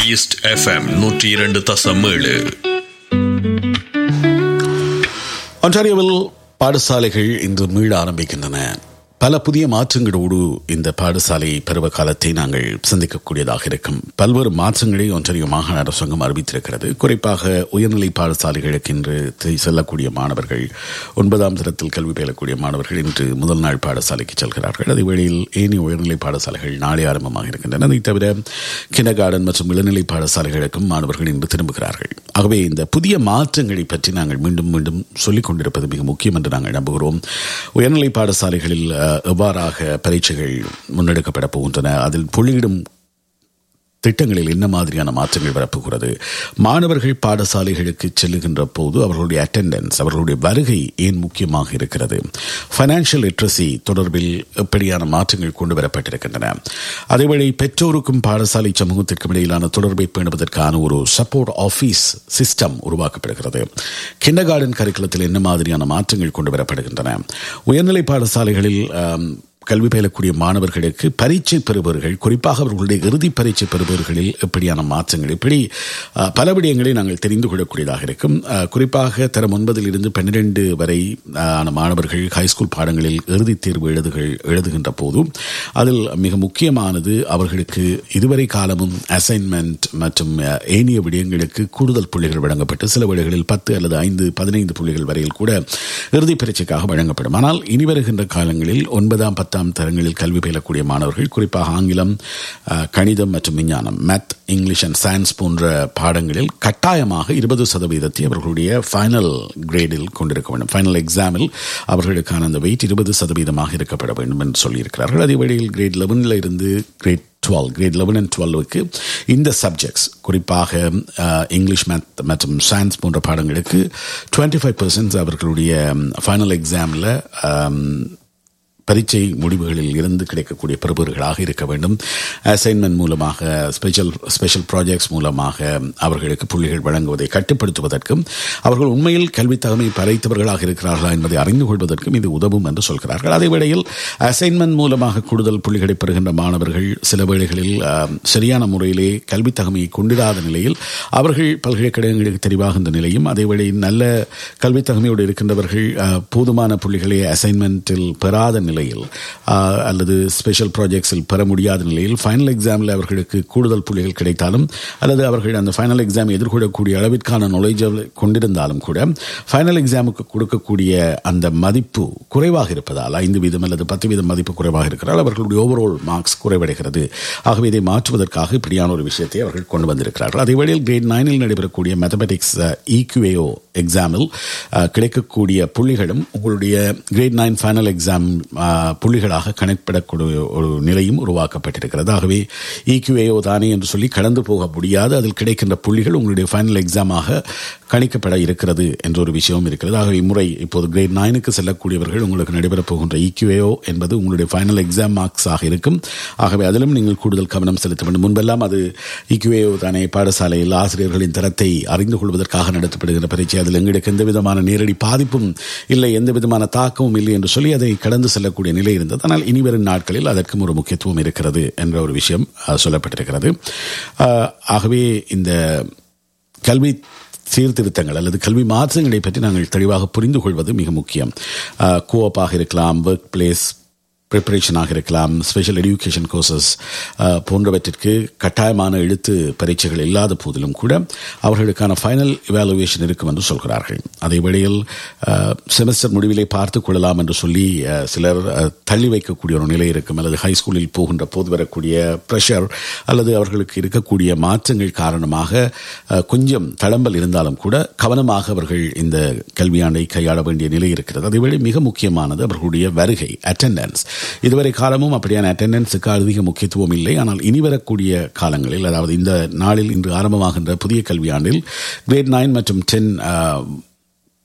east FM நூற்றி இரண்டு தசம் ஏழு ஒன்டாரியோவில் பாடசாலைகள் இன்று மீள ஆரம்பிக்கின்றன பல புதிய மாற்றங்களோடு இந்த பாடசாலை பருவ காலத்தை நாங்கள் சந்திக்கக்கூடியதாக இருக்கும் பல்வேறு மாற்றங்களை ஒன்றாரியோ மாகாண அரசாங்கம் அறிவித்திருக்கிறது குறிப்பாக உயர்நிலை பாடசாலைகளுக்கு இன்று தி- செல்லக்கூடிய மாணவர்கள் ஒன்பதாம் தரத்தில் கல்வி பயிலக்கூடிய மாணவர்கள் இன்று முதல் நாள் பாடசாலைக்கு செல்கிறார்கள் அதே வேளையில் ஏனைய உயர்நிலை பாடசாலைகள் நாளை ஆரம்பமாக இருக்கின்றன அதை தவிர கிண்டர் கார்டன் மற்றும் இளநிலை பாடசாலைகளுக்கும் மாணவர்கள் இன்று திரும்புகிறார்கள் ஆகவே இந்த புதிய மாற்றங்களை பற்றி நாங்கள் மீண்டும் மீண்டும் சொல்லிக் கொண்டிருப்பது மிக முக்கியம் என்று நாங்கள் நம்புகிறோம் உயர்நிலை பாடசாலைகளில் அஹ், எவ்வாறாக பரீட்சைகள் முன்னெடுக்கப்பட போகின்றன அதில் புள்ளியிடும் திட்டங்களில் என்ன மாதிரியான மாற்றங்கள் வரப்போகிறது மாணவர்கள் பாடசாலைகளுக்கு செல்லுகின்ற போது அவர்களுடைய அட்டெண்டன்ஸ் அவர்களுடைய வருகை ஏன் முக்கியமாக இருக்கிறது ஃபைனான்சியல் லிட்ரஸி தொடர்பில் எப்படியான மாற்றங்கள் கொண்டு வரப்பட்டிருக்கின்றன அதேவேளை பெற்றோருக்கும் பாடசாலை சமூகத்திற்கும் இடையிலான தொடர்பை பேணுவதற்கான ஒரு சப்போர்ட் ஆஃபீஸ் சிஸ்டம் உருவாக்கப்படுகிறது கிண்டர் கார்டன் கரிக்குலத்தில் என்ன மாதிரியான மாற்றங்கள் கொண்டு வரப்படுகின்றன உயர்நிலை பாடசாலைகளில் ஆம், கல்வி பயிலக்கூடிய மாணவர்களுக்கு பரீட்சை பெறுபவர்கள் குறிப்பாக அவர்களுடைய இறுதி பரீட்சை பெறுபவர்களில் எப்படியான மாற்றங்கள் இப்படி அஹ், பல விடயங்களை நாங்கள் தெரிந்து கொள்ளக்கூடியதாக இருக்கும் அஹ், குறிப்பாக தரம் ஒன்பதில் இருந்து பன்னிரண்டு வரை அஹ், ஆன மாணவர்கள் ஹைஸ்கூல் பாடங்களில் இறுதித் தேர்வு எழுதுகள் எழுதுகின்ற போது அதில் மிக முக்கியமானது அவர்களுக்கு இதுவரை காலமும் அசைன்மெண்ட் மற்றும் அஹ், ஏனைய விடயங்களுக்கு கூடுதல் புள்ளிகள் வழங்கப்பட்டு சில வேளைகளில் பத்து அல்லது ஐந்து பதினைந்து புள்ளிகள் வரையில் கூட இறுதி பரீட்சைக்காக வழங்கப்படும் ஆனால் இனி வருகின்ற காலங்களில் ஒன்பதாம் பத்தாம் தரங்களில் கல்வி பயிலக்கூடிய மாணவர்கள் குறிப்பாக ஆங்கிலம் அஹ், கணிதம் மற்றும் விஞ்ஞானம் மேத் இங்கிலீஷ் அண்ட் சயின்ஸ் போன்ற பாடங்களில் கட்டாயமாக இருபது சதவீதத்தை அவர்களுடைய ஃபைனல் கிரேடில் கொண்டிருக்க வேண்டும் ஃபைனல் எக்ஸாமில் அவர்களுக்கான அந்த வெயிட் இருபது சதவீதமாக இருக்கப்பட வேண்டும் என்று சொல்லியிருக்கிறார்கள் அதே வழியில் கிரேட் லெவனில் இருந்து grade twelve grade eleven and டுவெல்வுக்கு இந்த சப்ஜெக்ட்ஸ் குறிப்பாக அஹ், இங்கிலீஷ் மேத் மற்றும் சயின்ஸ் போன்ற பாடங்களுக்கு டுவெண்ட்டி ஃபைவ் அவர்களுடைய ஃபைனல் எக்ஸாமில் பரீட்சை முடிவுகளில் இருந்து கிடைக்கக்கூடிய பெறுபவர்களாக இருக்க வேண்டும் அசைன்மெண்ட் மூலமாக ஸ்பெஷல் ஸ்பெஷல் ப்ராஜெக்ட்ஸ் மூலமாக அவர்களுக்கு புள்ளிகள் வழங்குவதை கட்டுப்படுத்துவதற்கும் அவர்கள் உண்மையில் கல்வி தகமை பறைத்தவர்களாக இருக்கிறார்களா என்பதை அறிந்து கொள்வதற்கும் இது உதவும் என்று சொல்கிறார்கள் அதே வேளையில் அசைன்மெண்ட் மூலமாக கூடுதல் புள்ளிகளை பெறுகின்ற மாணவர்கள் சில வேளைகளில் ஆம், சரியான முறையிலே கல்வி தகமையை கொண்டிராத நிலையில் அவர்கள் பல்கலைக்கழகங்களுக்கு தெரிவாகின்ற நிலையும் அதே வேளையில் நல்ல கல்வி தகமையோடு இருக்கின்றவர்கள் ஆ, போதுமான புள்ளிகளை அசைன்மெண்ட்டில் பெறாத நிலையில் ஆ, அல்லது ஸ்பெஷல் ப்ராஜெக்ட்ஸில் பெற முடியாத நிலையில் ஃபைனல் எக்ஸாமில் அவர்களுக்கு கூடுதல் புள்ளிகள் கிடைத்தாலும் அல்லது அவர்கள் அந்த ஃபைனல் எக்ஸாம் எதிர்கொள்ளக்கூடிய அளவிற்கான நாலேஜ் கொண்டிருந்தாலும் கூட ஃபைனல் எக்ஸாமுக்கு கொடுக்கக்கூடிய அந்த மதிப்பு குறைவாக இருப்பதால் ஐந்து வீதம் அல்லது பத்து வீதம் மதிப்பு குறைவாக இருக்கிறால் அவர்களுடைய ஓவரால் மார்க்ஸ் குறைவடைகிறது ஆகவே இதை மாற்றுவதற்காக இப்படியான ஒரு விஷயத்தை அவர்கள் கொண்டு வந்திருக்கிறார்கள் அதே வேளையில் கிரேட் நைனில் நடைபெறக்கூடிய மேத்தமெட்டிக்ஸ் இக்யூஏஓ எக்ஸாமில் அஹ், கிடைக்கக்கூடிய புள்ளிகளும் உங்களுடைய கிரேட் நைன் ஃபைனல் எக்ஸாம் புள்ளிகளாக கணக்கிடக்கூடிய ஒரு நிலையும் உருவாக்கப்பட்டிருக்கிறது ஆகவே இக்யூஏஓ தானே என்று சொல்லி கடந்து போக முடியாது அதில் கிடைக்கின்ற புள்ளிகள் உங்களுடைய ஃபைனல் எக்ஸாமாக கணிக்கப்பட இருக்கிறது என்ற ஒரு விஷயமும் இருக்கிறது ஆகவே இம்முறை இப்போது கிரேட் நைனுக்கு செல்லக்கூடியவர்கள் உங்களுக்கு நடைபெறப் போகின்ற இக்யூஏஓ என்பது உங்களுடைய ஃபைனல் எக்ஸாம் மார்க்ஸாக இருக்கும் ஆகவே அதிலும் நீங்கள் கூடுதல் கவனம் செலுத்த வேண்டும் முன்பெல்லாம் அது இக்யூஏஓ தானே பாடசாலையில் ஆசிரியர்களின் தரத்தை அறிந்து கொள்வதற்காக நடத்தப்படுகிற பரீட்சை அதில் எங்களுக்கு எந்த விதமான நேரடி பாதிப்பும் இல்லை எந்த விதமான தாக்கமும் இல்லை என்று சொல்லி அதை கடந்து செல்லக்கூடிய நிலை இருந்தது ஆனால் இனி வரும் நாட்களில் அதற்கும் ஒரு முக்கியத்துவம் இருக்கிறது என்ற ஒரு விஷயம் அஹ், சொல்லப்பட்டிருக்கிறது அஹ், ஆகவே இந்த கல்வி சீர்திருத்தங்கள் அல்லது கல்வி மாற்றங்களை பற்றி நாங்கள் தெளிவாக புரிந்து கொள்வது மிக முக்கியம் கோஆப்பாக இருக்கலாம் ஒர்க் பிளேஸ் ப்ரிப்பரேஷனாக இருக்கலாம் ஸ்பெஷல் எஜுகேஷன் கோர்சஸ் போன்றவற்றிற்கு கட்டாயமான எழுத்து பரீட்சைகள் இல்லாத போதிலும் கூட அவர்களுக்கான ஃபைனல் இவாலுவேஷன் இருக்கும் என்று சொல்கிறார்கள் அதே வேளையில் செமஸ்டர் முடிவிலே பார்த்து கொள்ளலாம் என்று சொல்லி அஹ், சிலர் அஹ், தள்ளி வைக்கக்கூடிய ஒரு நிலை இருக்கும் அல்லது ஹை ஸ்கூலில் போகின்ற போது வரக்கூடிய ப்ரெஷர் அல்லது அவர்களுக்கு இருக்கக்கூடிய மாற்றங்கள் காரணமாக அஹ், கொஞ்சம் தளம்பல் இருந்தாலும் கூட கவனமாக அவர்கள் இந்த கல்வியாண்டை கையாள வேண்டிய நிலை இருக்கிறது அதேவேளை மிக முக்கியமானது அவர்களுடைய வருகை அட்டெண்டன்ஸ் இதுவரை காலமும் அப்படியான அட்டெண்டன்ஸுக்கு அதிக முக்கியத்துவம் இல்லை ஆனால் இனி வரக்கூடிய காலங்களில் அதாவது இந்த நாளில் இன்று ஆரம்பமாகின்ற புதிய கல்வியாண்டில் கிரேட் நைன் மற்றும் டென்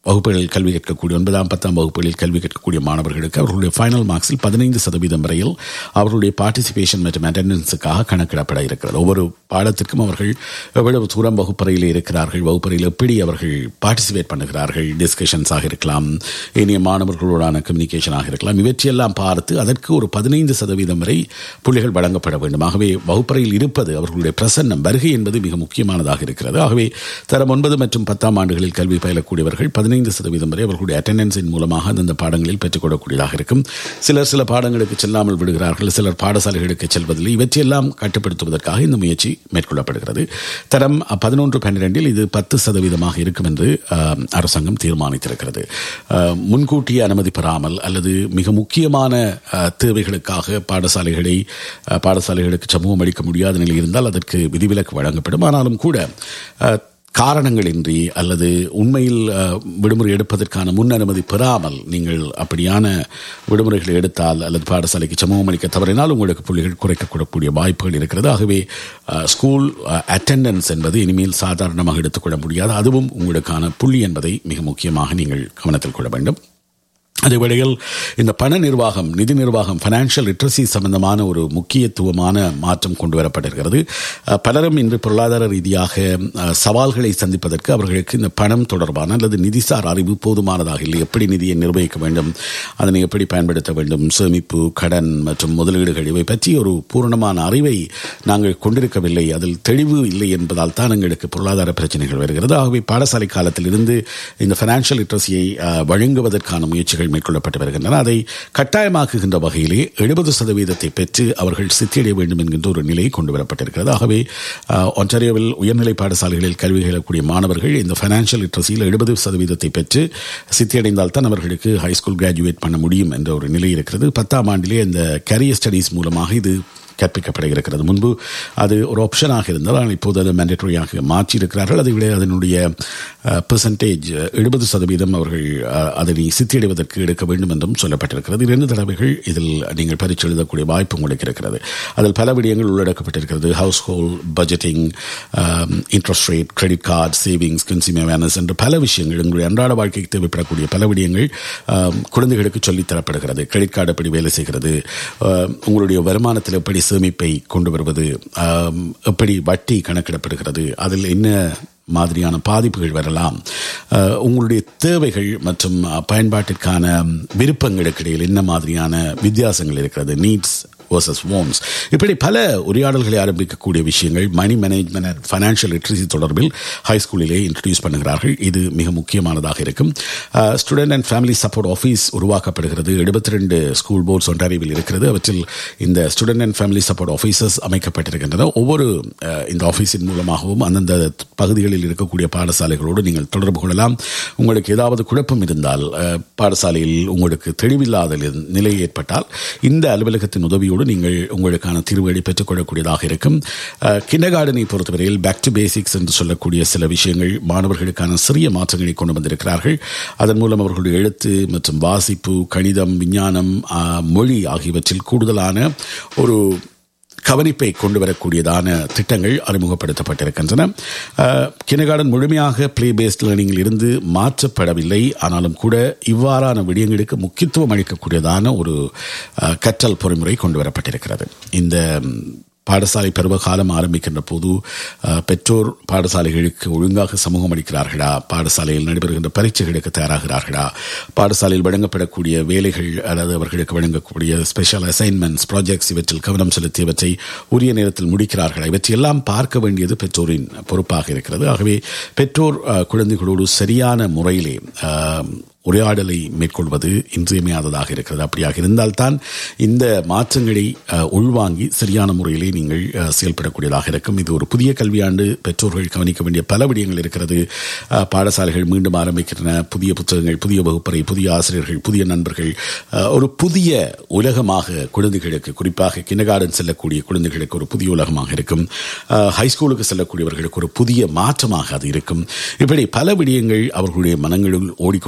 வகுப்புகளில் கல்வி கற்கக்கூடிய ஒன்பதாம் பத்தாம் வகுப்புகளில் கல்வி கற்கக்கூடிய மாணவர்களுக்கு அவர்களுடைய ஃபைனல் மார்க்ஸில் பதினைந்து சதவீதம் வரையில் அவர்களுடைய பார்ட்டிசிபேஷன் மற்றும் அட்டெண்டன்ஸுக்காக கணக்கிடப்பட இருக்கிறது ஒவ்வொரு பாடத்திற்கும் அவர்கள் எவ்வளவு தூரம் வகுப்பறையில் இருக்கிறார்கள் வகுப்பறையில் எப்படி அவர்கள் பார்ட்டிசிபேட் பண்ணுகிறார்கள் டிஸ்கஷன்ஸாக இருக்கலாம் இனிய மாணவர்களோடான கம்யூனிகேஷனாக இருக்கலாம் இவற்றையெல்லாம் பார்த்து அதற்கு ஒரு பதினைந்து சதவீதம் வரை புள்ளிகள் வழங்கப்பட வேண்டும் ஆகவே வகுப்பறையில் இருப்பது அவர்களுடைய பிரசன்னம் வருகை என்பது மிக முக்கியமானதாக இருக்கிறது ஆகவே தரம் ஒன்பது மற்றும் பத்தாம் ஆண்டுகளில் கல்வி பயிலக்கூடியவர்கள் பதினைந்து சதவீதம் வரை அவர்களுடைய அட்டெண்டன்ஸின் மூலமாக அந்தந்த பாடங்களில் பெற்றுக்கொள்ளக்கூடியதாக இருக்கும் சிலர் சில பாடங்களுக்கு செல்லாமல் விடுகிறார்கள் சிலர் பாடசாலைகளுக்கு செல்வதில்லை இவற்றையெல்லாம் கட்டுப்படுத்துவதற்காக இந்த முயற்சி மேற்கொள்ளப்படுகிறது தரம் பதினொன்று பன்னிரெண்டில் இது பத்து சதவீதமாக இருக்கும் என்று அஹ், அரசாங்கம் தீர்மானித்திருக்கிறது அஹ், முன்கூட்டியே அனுமதி பெறாமல் அல்லது மிக முக்கியமான அஹ், தேவைகளுக்காக பாடசாலைகளை அஹ், பாடசாலைகளுக்கு சமூகம் அளிக்க முடியாத நிலை இருந்தால் அதற்கு விதிவிலக்கு வழங்கப்படும் ஆனாலும் கூட அஹ், காரணங்களின்றி அல்லது உண்மையில் அஹ், விடுமுறை எடுப்பதற்கான முன் அனுமதி பெறாமல் நீங்கள் அப்படியான விடுமுறைகளை எடுத்தால் அல்லது பாடசாலைக்கு சமூகம் அளிக்க தவறினால் உங்களுக்கு புள்ளிகள் குறைக்கக்கூடக்கூடிய வாய்ப்புகள் இருக்கிறது ஆகவே அஹ், ஸ்கூல் அட்டெண்டன்ஸ் என்பது இனிமேல் சாதாரணமாக எடுத்துக்கொள்ள முடியாது அதுவும் உங்களுக்கான புள்ளி என்பதை மிக முக்கியமாக நீங்கள் கவனத்தில் கொள்ள வேண்டும் அதே வேளையில் இந்த பண நிர்வாகம் நிதி நிர்வாகம் ஃபைனான்ஷியல் லிட்ரஸி சம்பந்தமான ஒரு முக்கியத்துவமான மாற்றம் கொண்டு வரப்பட்டிருக்கிறது அஹ், பலரும் இன்று பொருளாதார ரீதியாக அஹ், சவால்களை சந்திப்பதற்கு அவர்களுக்கு இந்த பணம் தொடர்பான அல்லது நிதிசார் அறிவு போதுமானதாக இல்லை எப்படி நிதியை நிர்வகிக்க வேண்டும் அதனை எப்படி பயன்படுத்த வேண்டும் சேமிப்பு கடன் மற்றும் முதலீடுகள் இவை பற்றி ஒரு பூரணமான அறிவை நாங்கள் கொண்டிருக்கவில்லை அதில் தெளிவு இல்லை என்பதால் தான் எங்களுக்கு பொருளாதார பிரச்சனைகள் வருகிறது ஆகவே பாடசாலை காலத்தில் இருந்து இந்த ஃபைனான்ஷியல் லிட்ரஸியை அஹ், வழங்குவதற்கான முயற்சிகள் மேற்கொள்ளப்பட்டு வருகின்றன அதை கட்டாயமாக்குகின்ற வகையிலே எழுபது சதவீதத்தை பெற்று அவர்கள் சித்தியடைய வேண்டும் என்கின்ற ஒரு நிலை கொண்டு வரப்பட்டிருக்கிறது ஆகவே அஹ், ஒன்டாரியோவில் உயர்நிலை பாடசாலைகளில் கல்வி பயிலக்கூடிய மாணவர்கள் இந்த ஃபைனான்ஷியல் லிட்ரஸியில் எழுபது சதவீதத்தை பெற்று சித்தியடைந்தால் தான் அவர்களுக்கு ஹைஸ்கூல் கிராஜுவேட் பண்ண முடியும் என்ற ஒரு நிலை இருக்கிறது பத்தாம் ஆண்டிலே இந்த கரியர் ஸ்டடீஸ் மூலமாக இது கற்பிக்கப்பட இருக்கிறது முன்பு அது ஒரு ஆப்ஷனாக இருந்தால் ஆனால் இப்போது அது மேண்டட்டரியாக மாற்றி இருக்கிறார்கள் அதை விட அதனுடைய பெர்சன்டேஜ் எழுபது சதவீதம் அவர்கள் அஹ், அதனை சித்தியடைவதற்கு எடுக்க வேண்டும் என்றும் சொல்லப்பட்டிருக்கிறது இரண்டு தடவைகள் இதில் நீங்கள் பரீட்சை எழுதக்கூடிய வாய்ப்பு உங்களுக்கு இருக்கிறது அதில் பல விடயங்கள் உள்ளடக்கப்பட்டிருக்கிறது household budgeting interest rate credit card savings consumer awareness என்று பல விஷயங்கள் உங்களுடைய அன்றாட வாழ்க்கைக்கு தேவைப்படக்கூடிய பல விடயங்கள் அஹ், குழந்தைகளுக்கு சொல்லித் தரப்படுகிறது கிரெடிட் கார்டு எப்படி வேலை செய்கிறது அஹ், உங்களுடைய வருமானத்தில் எப்படி சேமிப்பை கொண்டு வருவது ஆம், எப்படி வட்டி கணக்கிடப்படுகிறது அதில் என்ன மாதிரியான பாதிப்புகள் வரலாம் அஹ், உங்களுடைய தேவைகள் மற்றும் அஹ், பயன்பாட்டிற்கான விருப்பங்களுக்கு இடையில் என்ன மாதிரியான வித்தியாசங்கள் இருக்கிறது நீட்ஸ் வர்சஸ் வான்ஸ் இப்படி பல உரையாடல்களை ஆரம்பிக்கக்கூடிய விஷயங்கள் money management and financial literacy தொடர்பில் ஹை ஸ்கூலிலே இன்ட்ரடியூஸ் பண்ணுகிறார்கள் இது மிக முக்கியமானதாக இருக்கும் student and family support office உருவாக்கப்படுகிறது எழுபத்தி ரெண்டு ஸ்கூல் போர்ட்ஸ் ஒன்டாரிவில் இருக்கிறது அவற்றில் இந்த student and family support officers அமைக்கப்பட்டிருக்கின்றன ஒவ்வொரு அஹ், இந்த ஆஃபீஸின் மூலமாகவும் அந்தந்த பகுதிகளில் இருக்கக்கூடிய பாடசாலைகளோடு நீங்கள் தொடர்பு கொள்ளலாம் உங்களுக்கு ஏதாவது குழப்பம் இருந்தால் அஹ், பாடசாலையில் உங்களுக்கு தெளிவில்லாத நிலை ஏற்பட்டால் இந்த அலுவலகத்தின் உதவியோடு நீங்கள் உங்களுக்கான தீர்வுகளை பெற்றுக்கொள்ளக்கூடியதாக இருக்கும் கிண்டர் கார்டனை பொறுத்தவரையில் பேக் டு பேசிக்ஸ் என்று சொல்லக்கூடிய சில விஷயங்கள் மாணவர்களுக்கான சிறிய மாற்றங்களை கொண்டு வந்திருக்கிறார்கள் அதன் மூலம் அவர்களுடைய எழுத்து மற்றும் வாசிப்பு கணிதம் விஞ்ஞானம் அஹ், மொழி ஆகியவற்றில் கூடுதலான ஒரு கவனிப்பை கொண்டு வரக்கூடியதான திட்டங்கள் அறிமுகப்படுத்தப்பட்டிருக்கின்றன கினகார்டன் முழுமையாக பிளே பேஸ்ட் லேர்னிங்கில் இருந்து மாற்றப்படவில்லை ஆனாலும் கூட இவ்வாறான விடயங்களுக்கு முக்கியத்துவம் அளிக்கக்கூடியதான ஒரு அஹ், கற்றல் பொறிமுறை கொண்டு வரப்பட்டிருக்கிறது இந்த பாடசாலை பருவ காலம் ஆரம்பிக்கின்ற போது அஹ், பெற்றோர் பாடசாலைகளுக்கு ஒழுங்காக சமூகம் அளிக்கிறார்களா பாடசாலையில் நடைபெறுகின்ற பரீட்சைகளுக்கு தயாராகிறார்களா பாடசாலையில் வழங்கப்படக்கூடிய வேலைகள் அல்லது அவர்களுக்கு வழங்கக்கூடிய ஸ்பெஷல் அசைன்மெண்ட்ஸ் ப்ராஜெக்ட்ஸ் இவற்றில் கவனம் செலுத்தியவற்றை உரிய நேரத்தில் முடிக்கிறார்களா இவற்றையெல்லாம் பார்க்க வேண்டியது பெற்றோரின் பொறுப்பாக இருக்கிறது ஆகவே பெற்றோர் அஹ், குழந்தைகளோடு சரியான முறையிலே அஹ், உரையாடலை மேற்கொள்வது இன்றியமையாததாக இருக்கிறது அப்படியாக இருந்தால்தான் இந்த மாற்றங்களை அஹ், உள்வாங்கி சரியான முறையிலே நீங்கள் அஹ், செயல்படக்கூடியதாக இருக்கும் இது ஒரு புதிய கல்வியாண்டு பெற்றோர்கள் கவனிக்க வேண்டிய பல விடயங்கள் இருக்கிறது அஹ், பாடசாலைகள் மீண்டும் ஆரம்பிக்கின்றன புதிய புத்தகங்கள் புதிய வகுப்பறை புதிய ஆசிரியர்கள் புதிய நண்பர்கள் அஹ், ஒரு புதிய உலகமாக குழந்தைகளுக்கு குறிப்பாக கிண்டகார்டன் செல்லக்கூடிய குழந்தைகளுக்கு ஒரு புதிய உலகமாக இருக்கும் ஹைஸ்கூலுக்கு செல்லக்கூடியவர்களுக்கு ஒரு புதிய மாற்றமாக அது இருக்கும் இப்படி பல விடயங்கள் அவர்களுடைய மனங்களில் ஓடிக்கொண்டிருக்கும் அதே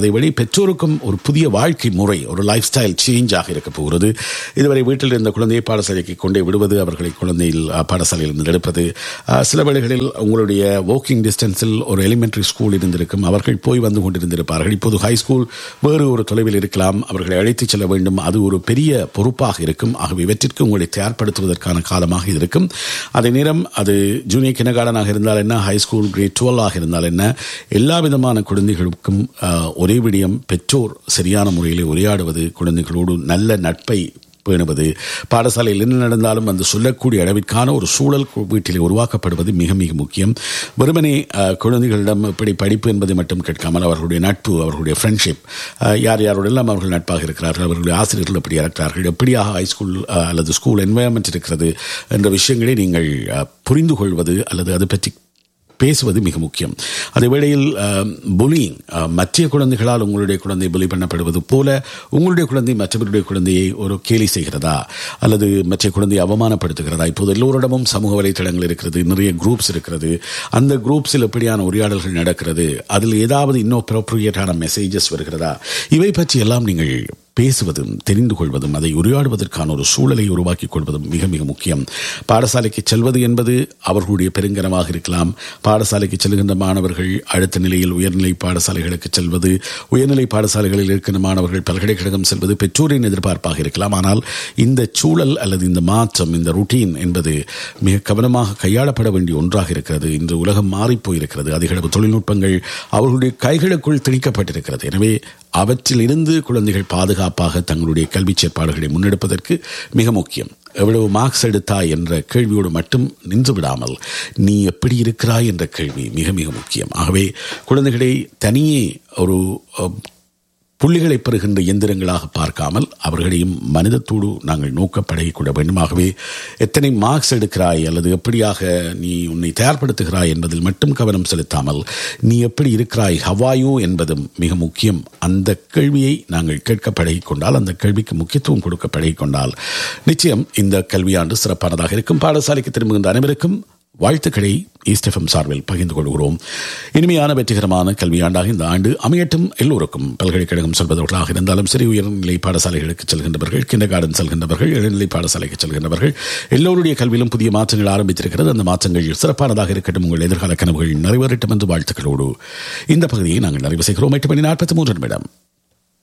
அதேபடி பெற்றோருக்கும் ஒரு புதிய வாழ்க்கை முறை ஒரு லைஃப் ஸ்டைல் சேஞ்சாக இருக்க போகிறது இதுவரை வீட்டில் இருந்த குழந்தையை பாடசாலைக்கு கொண்டே விடுவது அவர்களை குழந்தையில் அஹ், பாடசாலையில் இருந்து எடுப்பது அஹ், சில வேளைகளில் உங்களுடைய வாக்கிங் டிஸ்டன்ஸில் ஒரு எலிமெண்டரி ஸ்கூல் இருந்திருக்கும் அவர்கள் போய் வந்து கொண்டிருந்திருப்பார்கள் இப்போது ஹை ஸ்கூல் வேறு ஒரு தொலைவில் இருக்கலாம் அவர்களை அழைத்துச் செல்ல வேண்டும் அது ஒரு பெரிய பொறுப்பாக இருக்கும் ஆகவே இவற்றிற்கு உங்களை தயார்படுத்துவதற்கான காலமாக இது இருக்கும் அதே நேரம் அது ஜூனியர் கிணகார்டனாக இருந்தால் என்ன ஹை ஸ்கூல் கிரேட் டுவெல் ஆக இருந்தால் என்ன எல்லா விதமான குழந்தைகளுக்கும் ஆஹ், ஒரே விடயம் பெற்றோர் சரியான முறையில் உரையாடுவது குழந்தைகளோடு நல்ல நட்பை பேணுவது பாடசாலையில் என்ன நடந்தாலும் அந்த சொல்லக்கூடிய அளவிற்கான ஒரு சூழல் கு- வீட்டிலே உருவாக்கப்படுவது மிக மிக முக்கியம் வெறுமனே அஹ், குழந்தைகளிடம் இப்படி படிப்பு என்பதை மட்டும் கேட்காமல் அவர்களுடைய நட்பு அவர்களுடைய ஃப்ரெண்ட்ஷிப் யார் யாரோடெல்லாம் அவர்கள் நட்பாக இருக்கிறார்கள் அவர்களுடைய ஆசிரியர்கள் எப்படி இருக்கிறார்கள் எப்படியாக ஹைஸ்கூல் அல்லது ஸ்கூல் என்வாயன்மெண்ட் இருக்கிறது என்ற விஷயங்களை நீங்கள் அஹ், புரிந்து கொள்வது அல்லது அது பற்றி பேசுவது மிக முக்கியம் அதே வேளையில் புலிங் மற்ற குழந்தைகளால் உங்களுடைய குழந்தை புலி பண்ணப்படுவது போல உங்களுடைய குழந்தை மற்றவருடைய குழந்தையை ஒரு கேலி செய்கிறதா அல்லது மற்ற குழந்தையை அவமானப்படுத்துகிறதா இப்போது எல்லோரிடமும் சமூக வலைத்தளங்கள் இருக்கிறது நிறைய குரூப்ஸ் இருக்கிறது அந்த குரூப்ஸில் எப்படியான உரையாடல்கள் நடக்கிறது அதில் ஏதாவது இன்னும் ப்ரோப்ரியேட்டான மெசேஜஸ் வருகிறதா இவை பற்றி எல்லாம் நீங்கள் பேசுவதும் தெரிந்து கொள்வதும் அதை உரையாடுவதற்கான ஒரு சூழலை உருவாக்கிக் கொள்வதும் மிக மிக முக்கியம் பாடசாலைக்கு செல்வது என்பது அவர்களுடைய பெருங்கனமாக இருக்கலாம் பாடசாலைக்கு செல்கின்ற மாணவர்கள் அடுத்த நிலையில் உயர்நிலை பாடசாலைகளுக்கு செல்வது உயர்நிலை பாடசாலைகளில் இருக்கின்ற மாணவர்கள் பல்கலைக்கழகம் செல்வது பெற்றோரின் எதிர்பார்ப்பாக இருக்கலாம் ஆனால் இந்த சூழல் அல்லது இந்த மாற்றம் இந்த ருட்டீன் என்பது மிக கவனமாக கையாளப்பட வேண்டிய ஒன்றாக இருக்கிறது இன்று உலகம் மாறிப்போயிருக்கிறது அதிகளவு தொழில்நுட்பங்கள் அவர்களுடைய கைகளுக்குள் திணிக்கப்பட்டிருக்கிறது எனவே அவற்றில் இருந்து குழந்தைகள் பாதுகாப்பாக தங்களுடைய கல்வி செயற்பாடுகளை முன்னெடுப்பதற்கு மிக முக்கியம் எவ்வளவு மார்க்ஸ் எடுத்தாய் என்ற கேள்வியோடு மட்டும் நின்று விடாமல் நீ எப்படி இருக்கிறாய் என்ற கேள்வி மிக மிக முக்கியம் ஆகவே குழந்தைகளை தனியே ஒரு அஹ், புள்ளிகளை பெறுகின்ற இயந்திரங்களாக பார்க்காமல் அவர்களையும் மனிதத்தோடு நாங்கள் நோக்க பழகிக்கொள்ள வேண்டும் ஆகவே எத்தனை மார்க்ஸ் எடுக்கிறாய் அல்லது எப்படியாக நீ உன்னை தயார்படுத்துகிறாய் என்பதில் மட்டும் கவனம் செலுத்தாமல் நீ எப்படி இருக்கிறாய் ஹவாயோ என்பதும் மிக முக்கியம் அந்த கேள்வியை நாங்கள் கேட்க பழகிக்கொண்டால் அந்த கேள்விக்கு முக்கியத்துவம் கொடுக்க பழகிக்கொண்டால் நிச்சயம் இந்த கல்வியாண்டு சிறப்பானதாக இருக்கும் பாடசாலைக்கு திரும்புகின்ற அனைவருக்கும் வாழ்த்துக்களை ஈஸ்ட் எஃப்எம் சார்பில் பகிர்ந்து கொள்கிறோம் இனிமையான வெற்றிகரமான கல்வியாண்டாக இந்த ஆண்டு அமையட்டும் எல்லோருக்கும் பல்கலைக்கழகம் செல்பவர்களாக இருந்தாலும் சரி உயர்நிலை பாடசாலைகளுக்கு செல்கின்றவர்கள் கிண்டர் கார்டன் செல்கின்றவர்கள் இளநிலை பாடசாலைக்கு செல்கின்றவர்கள் எல்லோருடைய கல்வியிலும் புதிய மாற்றங்கள் ஆரம்பித்திருக்கிறது அந்த மாற்றங்கள் சிறப்பானதாக இருக்கட்டும் உங்கள் எதிர்கால கனவுகள் நிறைவேறட்டும் என்று வாழ்த்துக்களோடு இந்த பகுதியை நாங்கள் நிறைவு செய்கிறோம் எட்டு மணி நாற்பத்தி மூன்று நிமிடம்